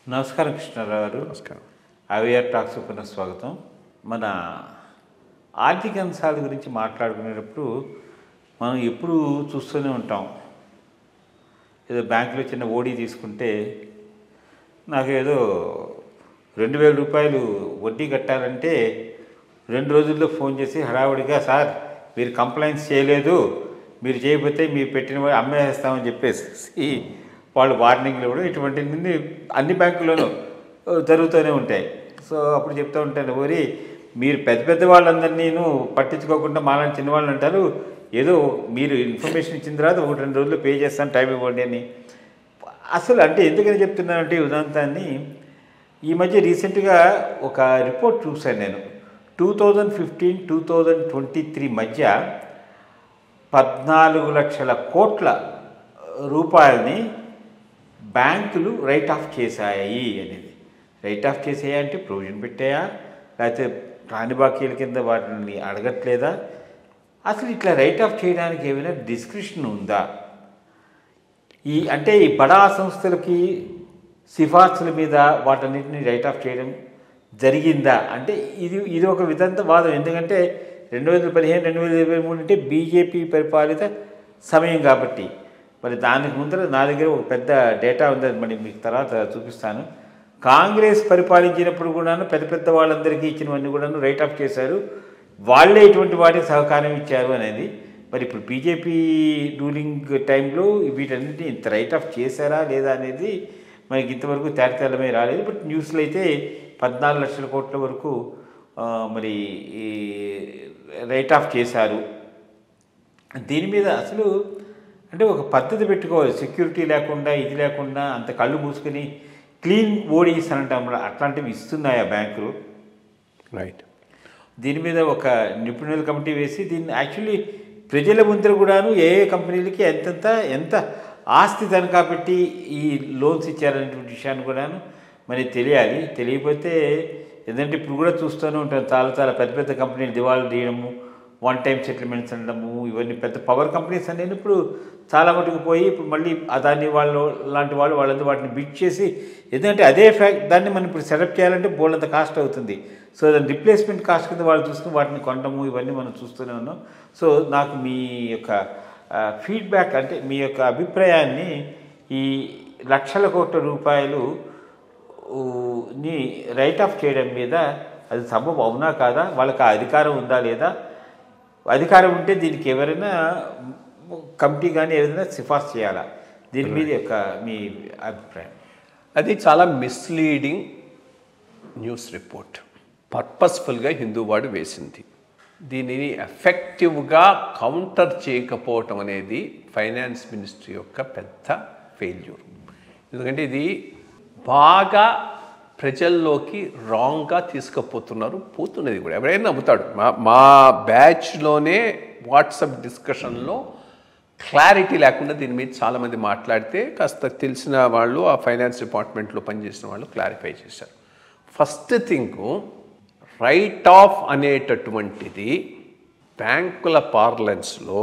నమస్కారం కృష్ణారావు గారు నమస్కారం అవియర్ టాక్స్ పునః స్వాగతం మన ఆర్థిక అంశాల గురించి మాట్లాడుకునేటప్పుడు మనం ఎప్పుడు చూస్తూనే ఉంటాం ఏదో బ్యాంకులో చిన్న ఓడి తీసుకుంటే నాకు ఏదో రెండు వేల రూపాయలు వడ్డీ కట్టాలంటే రెండు రోజుల్లో ఫోన్ చేసి హడావుడిగా సార్ మీరు కంప్లైంట్స్ చేయలేదు మీరు చేయకపోతే మీరు పెట్టిన వాడు అమ్మేస్తామని చెప్పేసి వాళ్ళు వార్నింగ్లు ఇవ్వడం ఇటువంటివన్నీ అన్ని బ్యాంకుల్లోనూ జరుగుతూనే ఉంటాయి సో అప్పుడు చెప్తూ ఉంటాను ఓరి మీరు పెద్ద పెద్ద వాళ్ళందరినీ పట్టించుకోకుండా మాలాంటి చిన్నవాళ్ళు అంటారు ఏదో మీరు ఇన్ఫర్మేషన్ ఇచ్చిన తర్వాత ఒకటి రెండు రోజులు పే చేస్తాను టైం ఇవ్వండి అని అసలు అంటే ఎందుకని చెప్తున్నానంటే ఈ ఉదాంతాన్ని ఈ మధ్య రీసెంట్గా ఒక రిపోర్ట్ చూశాను నేను two thousand fifteen two thousand twenty three మధ్య పద్నాలుగు లక్షల కోట్ల రూపాయలని బ్యాంకులు రైట్ ఆఫ్ చేశాయి అనేది రైట్ ఆఫ్ చేసాయా అంటే ప్రొవిజన్ పెట్టాయా లేకపోతే రాని బాకీల కింద వాటిని అడగట్లేదా అసలు ఇట్లా రైట్ ఆఫ్ చేయడానికి ఏమైనా డిస్క్రిప్షన్ ఉందా ఈ అంటే ఈ బడా సంస్థలకి సిఫార్సుల మీద వాటన్నిటిని రైట్ ఆఫ్ చేయడం జరిగిందా అంటే ఇది ఇది ఒక విధంత వాదం ఎందుకంటే రెండు వేల పదిహేను రెండు వేల ఇరవై మూడు అంటే బీజేపీ పరిపాలిత సమయం కాబట్టి మరి దానికి ముందర నా దగ్గర ఒక పెద్ద డేటా ఉంది అది మరి మీకు తర్వాత చూపిస్తాను కాంగ్రెస్ పరిపాలించినప్పుడు కూడాను పెద్ద పెద్ద వాళ్ళందరికీ ఇచ్చినవన్నీ కూడాను రైట్ ఆఫ్ చేశారు వాళ్ళే ఇటువంటి వాటికి సహకారం ఇచ్చారు అనేది మరి ఇప్పుడు బీజేపీ రూలింగ్ టైంలో వీటన్నిటిని ఇంత రైట్ ఆఫ్ చేశారా లేదా అనేది మనకి ఇంతవరకు తేటతెల్లమే రాలేదు బట్ న్యూస్లో అయితే పద్నాలుగు లక్షల కోట్ల వరకు ఆ, మరి ఈ రైట్ ఆఫ్ చేశారు దీని మీద అసలు అంటే ఒక పద్ధతి పెట్టుకోవాలి సెక్యూరిటీ లేకుండా ఇది లేకుండా అంత కళ్ళు మూసుకొని క్లీన్ ఓడీస్ అంటాం అట్లాంటివి ఇస్తున్నాయా బ్యాంకులు రైట్ దీని మీద ఒక నిపుణుల కమిటీ వేసి దీన్ని యాక్చువల్లీ ప్రజల ముందర కూడాను ఏ ఏ కంపెనీలకి ఎంతెంత ఎంత ఆస్తి తనఖా పెట్టి ఈ లోన్స్ ఇచ్చారనేటువంటి విషయాన్ని కూడాను మరి తెలియాలి తెలియకపోతే ఎందుకంటే ఇప్పుడు కూడా చూస్తూనే ఉంటాం చాలా చాలా పెద్ద పెద్ద కంపెనీలు దివాళా తీయడము వన్ టైం సెటిల్మెంట్స్ అనడము ఇవన్నీ పెద్ద పవర్ కంపెనీస్ అనేది ఇప్పుడు చాలా మటుకు పోయి ఇప్పుడు మళ్ళీ అదాని వాళ్ళు లాంటి వాళ్ళు వాళ్ళందరూ వాటిని బిట్ చేసి ఎందుకంటే అదే ఫ్యాక్ట్ దాన్ని మనం ఇప్పుడు సెలెక్ట్ చేయాలంటే బోల్డంత కాస్ట్ అవుతుంది సో దాని రిప్లేస్మెంట్ కాస్ట్ కింద వాళ్ళు చూసుకుని వాటిని కొనడము ఇవన్నీ మనం చూస్తూనే ఉన్నాం సో నాకు మీ యొక్క ఫీడ్బ్యాక్ అంటే మీ యొక్క అభిప్రాయాన్ని ఈ లక్షల కోట్ల రూపాయలు ఊ, ని రైట్ ఆఫ్ చేయడం మీద అది సబబు అవునా కాదా వాళ్ళకి ఆ అధికారం ఉందా లేదా అధికారం ఉంటే దీనికి ఎవరైనా కమిటీ కానీ ఏదైనా సిఫార్సు చేయాలా దీని మీద యొక్క మీ అభిప్రాయం అది చాలా మిస్లీడింగ్ న్యూస్ రిపోర్ట్ పర్పస్ఫుల్గా హిందూవాడు వేసింది దీనిని ఎఫెక్టివ్గా కౌంటర్ చేయకపోవటం అనేది ఫైనాన్స్ మినిస్ట్రీ యొక్క పెద్ద ఫెయిల్యూర్ ఎందుకంటే ఇది బాగా ప్రజల్లోకి రాంగ్గా తీసుకుపోతున్నారు పోతున్నది కూడా ఎవరైనా నమ్ముతాడు మా మా బ్యాచ్లోనే వాట్సాప్ డిస్కషన్లో క్లారిటీ లేకుండా దీని మీద చాలామంది మాట్లాడితే కాస్త తెలిసిన వాళ్ళు ఆ ఫైనాన్స్ డిపార్ట్మెంట్లో పనిచేసిన వాళ్ళు క్లారిఫై చేశారు ఫస్ట్ థింగ్ రైట్ ఆఫ్ అనేటటువంటిది బ్యాంకుల పార్లెన్స్లో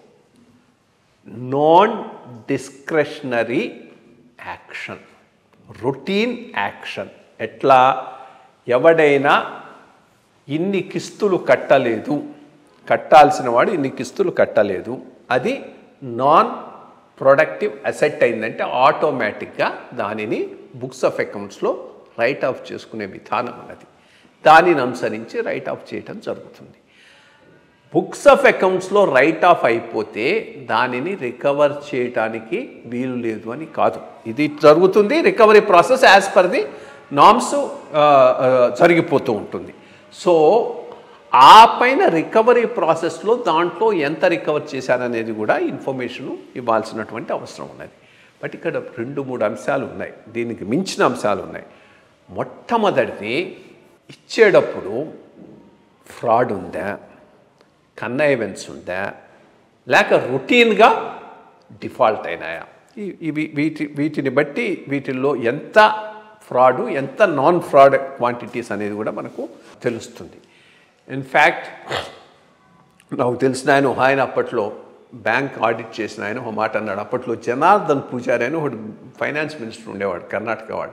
non discretionary action routine action ఎట్లా ఎవడైనా ఇన్ని కిస్తులు కట్టలేదు కట్టాల్సిన వాడు ఇన్ని కిస్తులు కట్టలేదు అది నాన్ ప్రొడక్టివ్ అసెట్ అయిందంటే ఆటోమేటిక్గా దానిని బుక్స్ ఆఫ్ అకౌంట్స్లో రైట్ ఆఫ్ చేసుకునే విధానం అన్నది దానిని అనుసరించి రైట్ ఆఫ్ చేయటం జరుగుతుంది బుక్స్ ఆఫ్ అకౌంట్స్లో రైట్ ఆఫ్ అయిపోతే దానిని రికవర్ చేయటానికి వీలు లేదు అని కాదు ఇది జరుగుతుంది recovery process as per the norms జరిగిపోతూ ఉంటుంది సో ఆ పైన రికవరీ ప్రాసెస్లో దాంట్లో ఎంత రికవర్ చేశారనేది కూడా ఇన్ఫర్మేషను ఇవ్వాల్సినటువంటి అవసరం ఉన్నది బట్ ఇక్కడ రెండు మూడు అంశాలు ఉన్నాయి దీనికి మించిన అంశాలు ఉన్నాయి మొట్టమొదటిది ఇచ్చేటప్పుడు ఫ్రాడ్ ఉందా కన్నైవెన్స్ ఉందా లేక రొటీన్గా డిఫాల్ట్ అయినాయా ఈ- ఇవి వీటి వీటిని బట్టి వీటిల్లో ఎంత ఫ్రాడు ఎంత నాన్ ఫ్రాడ్ క్వాంటిటీస్ అనేది కూడా మనకు తెలుస్తుంది ఇన్ఫ్యాక్ట్ నాకు తెలిసిన ఆయన ఒక ఆయన అప్పట్లో బ్యాంక్ ఆడిట్ చేసిన ఆయన ఒక మాట అన్నాడు అప్పట్లో జనార్దన్ పూజారి అని ఒకడు ఫైనాన్స్ మినిస్టర్ ఉండేవాడు కర్ణాటక వాడు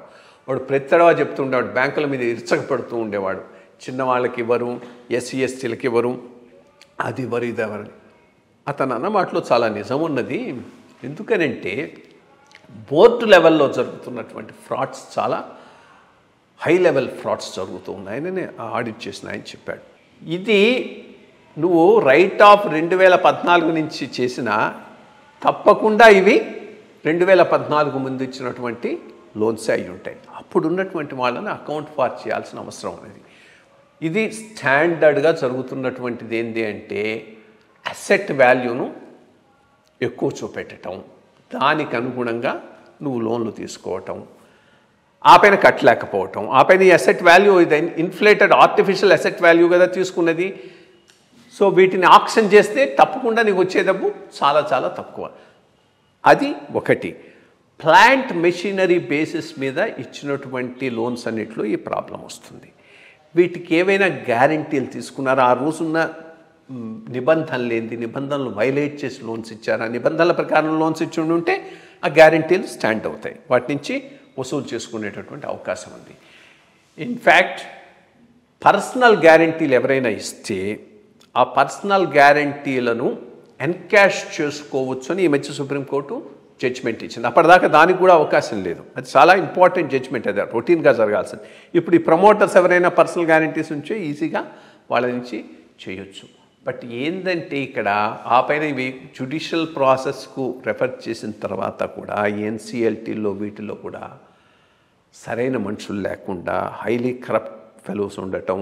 వాడు ప్రతిడవా చెప్తూ ఉండేవాడు బ్యాంకుల మీద ఇరచకపడుతూ ఉండేవాడు చిన్న వాళ్ళకి ఇవ్వరు ఎస్సీ ఎస్టీలకి ఇవ్వరు అది ఇవ్వరు ఇది ఎవరని అతను అన్న మాటలో చాలా నిజం ఉన్నది ఎందుకనంటే బోర్డు లెవెల్లో జరుగుతున్నటువంటి ఫ్రాడ్స్ చాలా హై లెవెల్ ఫ్రాడ్స్ జరుగుతూ ఉన్నాయని నేను ఆడిట్ చేసిన ఆయన చెప్పాడు ఇది నువ్వు రైట్ ఆఫ్ రెండు వేల పద్నాలుగు నుంచి చేసిన తప్పకుండా ఇవి రెండు వేల పద్నాలుగు ముందు ఇచ్చినటువంటి లోన్స్ అయి ఉంటాయి అప్పుడు ఉన్నటువంటి వాళ్ళని అకౌంట్ ఫార్ చేయాల్సిన అవసరం అనేది ఇది స్టాండర్డ్గా జరుగుతున్నటువంటిది ఏంటి అంటే అసెట్ వాల్యూను ఎక్కువ చూపెట్టడం దానికి అనుగుణంగా నువ్వు లోన్లు తీసుకోవటం ఆ పైన కట్టలేకపోవటం ఆ పైన ఈ అసెట్ వాల్యూ ఇది ఇన్ఫ్లేటెడ్ ఆర్టిఫిషియల్ అసెట్ వాల్యూ కదా తీసుకున్నది సో వీటిని ఆక్షన్ చేస్తే తప్పకుండా నీకు వచ్చే డబ్బు చాలా చాలా తక్కువ అది ఒకటి ప్లాంట్ మెషినరీ బేసిస్ మీద ఇచ్చినటువంటి లోన్స్ అన్నిట్లో ఈ ప్రాబ్లం వస్తుంది వీటికి ఏవైనా గ్యారంటీలు తీసుకున్నారా ఆ రోజున్న మ్, నిబంధనలు ఏంటి నిబంధనలు వైలేట్ చేసి లోన్స్ ఇచ్చారా నిబంధనల ప్రకారం లోన్స్ ఇచ్చి ఉండి ఉంటే ఆ గ్యారంటీలు స్టాండ్ అవుతాయి వాటి నుంచి వసూలు చేసుకునేటటువంటి అవకాశం ఉంది ఇన్ఫ్యాక్ట్ పర్సనల్ గ్యారంటీలు ఎవరైనా ఇస్తే ఆ పర్సనల్ గ్యారంటీలను ఎన్కాష్ చేసుకోవచ్చు అని ఈ మధ్య సుప్రీంకోర్టు జడ్జ్మెంట్ ఇచ్చింది అప్పటిదాకా దానికి కూడా అవకాశం లేదు అది చాలా ఇంపార్టెంట్ జడ్జ్మెంట్ అది రొటీన్గా జరగాల్సింది ఇప్పుడు ఈ ప్రమోటర్స్ ఎవరైనా పర్సనల్ గ్యారంటీస్ ఉంటే ఈజీగా వాళ్ళ నుంచి చేయొచ్చు బట్ ఏంటంటే ఇక్కడ ఆ పైన ఇవి జ్యుడిషియల్ ప్రాసెస్కు రెఫర్ చేసిన తర్వాత కూడా ఎన్సిఎల్టీలో వీటిలో కూడా సరైన మనుషులు లేకుండా హైలీ కరప్ట్ ఫెలోస్ ఉండటం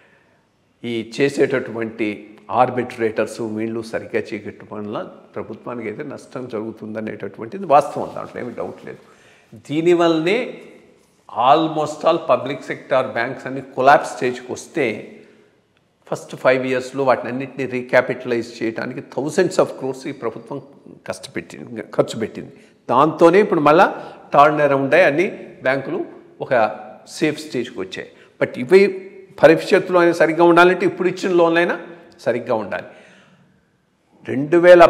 ఈ చేసేటటువంటి ఆర్బిట్రేటర్స్ వీళ్ళు సరిగ్గా చేయగట్టడం వల్ల ప్రభుత్వానికి అయితే నష్టం జరుగుతుందనేటటువంటిది వాస్తవం దాంట్లో ఏమీ డౌట్ లేదు దీనివల్లనే almost all public sector banks అన్ని కొలాప్స్ స్టేజ్కి వస్తే ఫస్ట్ ఫైవ్ ఇయర్స్లో వాటిని అన్నింటినీ రీక్యాపిటలైజ్ చేయడానికి థౌజండ్స్ ఆఫ్ క్రోర్స్ ఈ ప్రభుత్వం కష్టపెట్టింది ఖర్చు పెట్టింది దాంతోనే ఇప్పుడు మళ్ళా టర్న్ అరౌండ్ అయ్యి అన్ని బ్యాంకులు ఒక సేఫ్ స్టేజ్కి వచ్చాయి బట్ ఇవి భవిష్యత్తులో అయినా సరిగ్గా ఉండాలంటే ఇప్పుడు ఇచ్చిన లోన్లైనా సరిగ్గా ఉండాలి రెండు వేల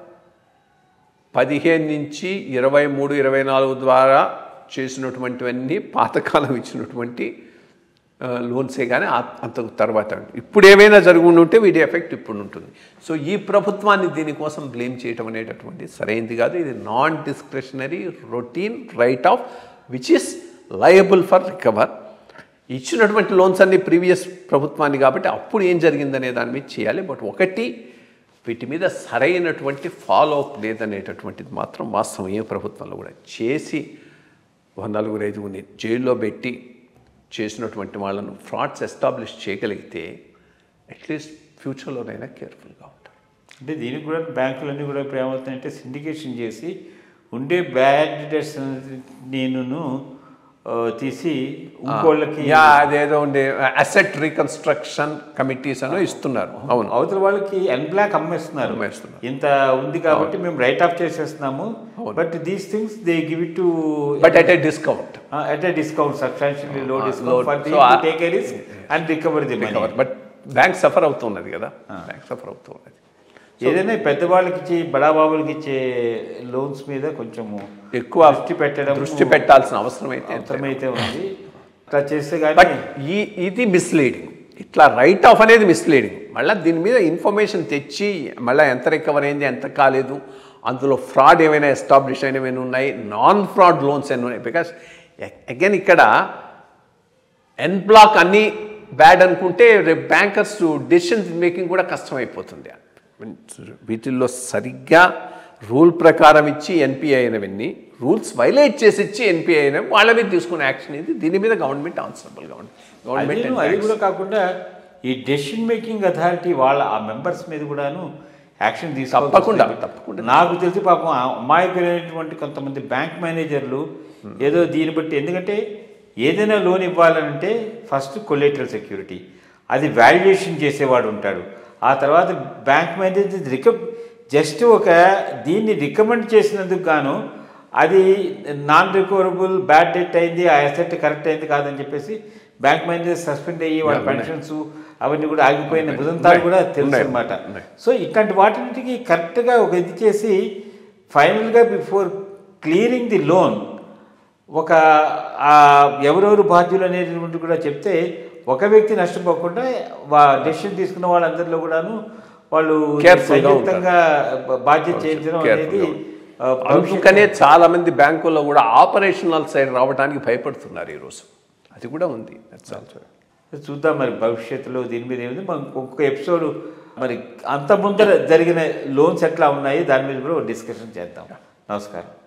పదిహేను నుంచి ఇరవై మూడు ఇరవై నాలుగు ద్వారా చేసినటువంటివన్నీ పాతకాలం ఇచ్చినటువంటి ఆ, లోన్సే కానీ ఆ- అంతకు తర్వాత ఇప్పుడు ఏమైనా జరిగి ఉండి ఉంటే వీటి ఎఫెక్ట్ ఇప్పుడు ఉంటుంది సో ఈ ప్రభుత్వాన్ని దీనికోసం బ్లేమ్ చేయటం అనేటటువంటి సరైనది కాదు ఇది non discretionary routine write off which is liable for recover ఇచ్చినటువంటి లోన్స్ అన్ని ప్రీవియస్ ప్రభుత్వాన్ని కాబట్టి అప్పుడు ఏం జరిగిందనే దాని మీద చేయాలి బట్ ఒకటి వీటి మీద సరైనటువంటి ఫాలో అప్ లేదనేటటువంటిది మాత్రం వాస్తవం ఏ ప్రభుత్వంలో కూడా చేసి ఒక నలుగురు ఐదుగురిని జైల్లో పెట్టి చేసినటువంటి వాళ్ళను ఫ్రాడ్స్ ఎస్టాబ్లిష్ చేయగలిగితే అట్లీస్ట్ ఫ్యూచర్లోనైనా కేర్ఫుల్గా ఉంటారు అంటే దీనికి కూడా బ్యాంకులన్నీ కూడా ఇప్పుడు ఏమవుతాయంటే సిండికేషన్ చేసి ఉండే బ్యాడ్ డెట్స్ నేను తీసి ఇంకోళ్ళకి యా అదేదో ఉండే అసెట్ రీకన్స్ట్రక్షన్ కమిటీస్ అని ఇస్తున్నారు అవును అవతల వాళ్ళకి ఎన్ బ్లాక్ అమ్మేస్తున్నారు అమ్మేస్తున్నారు. ఇంత ఉంది కాబట్టి మేము రైట్ ఆఫ్ చేసేస్తున్నాము but these things they give it to but at a discount at a discount substantially low low. Discount for So, uh, take a risk and recover the money but bank suffer అవుతున్నది కదా bank suffer అవుతున్నది ఏదైనా పెద్దవాళ్ళకి ఇచ్చి బడాబాబులకి ఇచ్చే loans మీద కొంచెము ఎక్కువ దృష్టి పెట్టడం దృష్టి పెట్టాల్సిన అవసరం అయితే అవసరమైతే ఉంది ఇట్లా చేస్తే బట్ కానీ ఈ ఇది మిస్లీడింగ్ ఇట్లా రైట్ ఆఫ్ అనేది మిస్లీడింగ్ మళ్ళీ దీని మీద ఇన్ఫర్మేషన్ తెచ్చి మళ్ళీ ఎంత రికవర్ అయింది ఎంత కాలేదు అందులో ఫ్రాడ్ ఏమైనా ఎస్టాబ్లిష్ అయినవి ఉన్నాయి నాన్ ఫ్రాడ్ లోన్స్ ఎన్ని ఉన్నాయి బికాస్ అగైన్ ఇక్కడ ఎన్ బ్లాక్ అన్నీ బ్యాడ్ అనుకుంటే రేపు బ్యాంకర్స్ డెసిషన్ మేకింగ్ కూడా కష్టమైపోతుంది వీటిల్లో సరిగ్గా రూల్ ప్రకారం ఇచ్చి ఎన్పిఐ అయినవన్నీ రూల్స్ వైలేట్ చేసి ఇచ్చి ఎన్పిఐ అయినవి వాళ్ళ మీద తీసుకునే యాక్షన్ ఇది దీని మీద గవర్నమెంట్ ఆన్సరబుల్గా ఉంది అదేను, అది గవర్నమెంట్ కూడా కాకుండా ఈ డెసిషన్ మేకింగ్ అథారిటీ వాళ్ళ ఆ మెంబర్స్ మీద కూడాను యాక్షన్ తీసుకోవాల్సి తప్పకుండా, వస్తుంది. తప్పకుండా. నాకు తెలిసి పాపం ఆ అమాయకులైనటువంటి కొంతమంది బ్యాంక్ మేనేజర్లు ఏదో దీన్ని బట్టి ఎందుకంటే ఏదైనా లోన్ ఇవ్వాలంటే ఫస్ట్ కొలేటరల్ సెక్యూరిటీ అది వాల్యుయేషన్ చేసేవాడు ఉంటాడు ఆ తర్వాత బ్యాంక్ మేనేజర్ రిక జస్ట్ ఒక దీన్ని రికమెండ్ చేసినందుకు గాను అది నాన్ రికవరబుల్ బ్యాడ్ డెట్ అయింది ఆ అసెట్ కరెక్ట్ అయింది కాదని చెప్పేసి బ్యాంక్ మేనేజర్ సస్పెండ్ అయ్యి వాళ్ళ పెన్షన్స్ అవన్నీ కూడా ఆగిపోయిన బుధంతాలు కూడా తెలుసు ఉన్నాయి, అనమాట ఉన్నాయి. సో ఇట్లాంటి వాటికి కరెక్ట్గా ఒక ఇది చేసి ఫైనల్గా బిఫోర్ క్లియరింగ్ ది లోన్ ఒక ఆ ఎవరెవరు బాధ్యులు అనేటువంటి కూడా చెప్తే ఒక వ్యక్తి నష్టపోకుండా వా డెసిషన్ తీసుకున్న వాళ్ళందరిలో కూడాను వాళ్ళు Careful గా సంయుక్తంగా బాధ్యత చేయించడం Careful అనేది గా ఆ, భవిష్యత్తు- అందుకనే చాలా మంది బ్యాంకుల్లో కూడా ఆపరేషనల్ సైడ్ రావడానికి భయపడుతున్నారు ఈరోజు అది కూడా ఉంది దట్స్ ఆల్సో చూద్దాం మరి భవిష్యత్తులో దీని మీద ఏముంది మనం ఒక్కొక్క ఎపిసోడ్ మరి అంత ముందర జరిగిన లోన్స్ ఎట్లా ఉన్నాయి దాని మీద కూడా డిస్కషన్ చేద్దాం నమస్కారం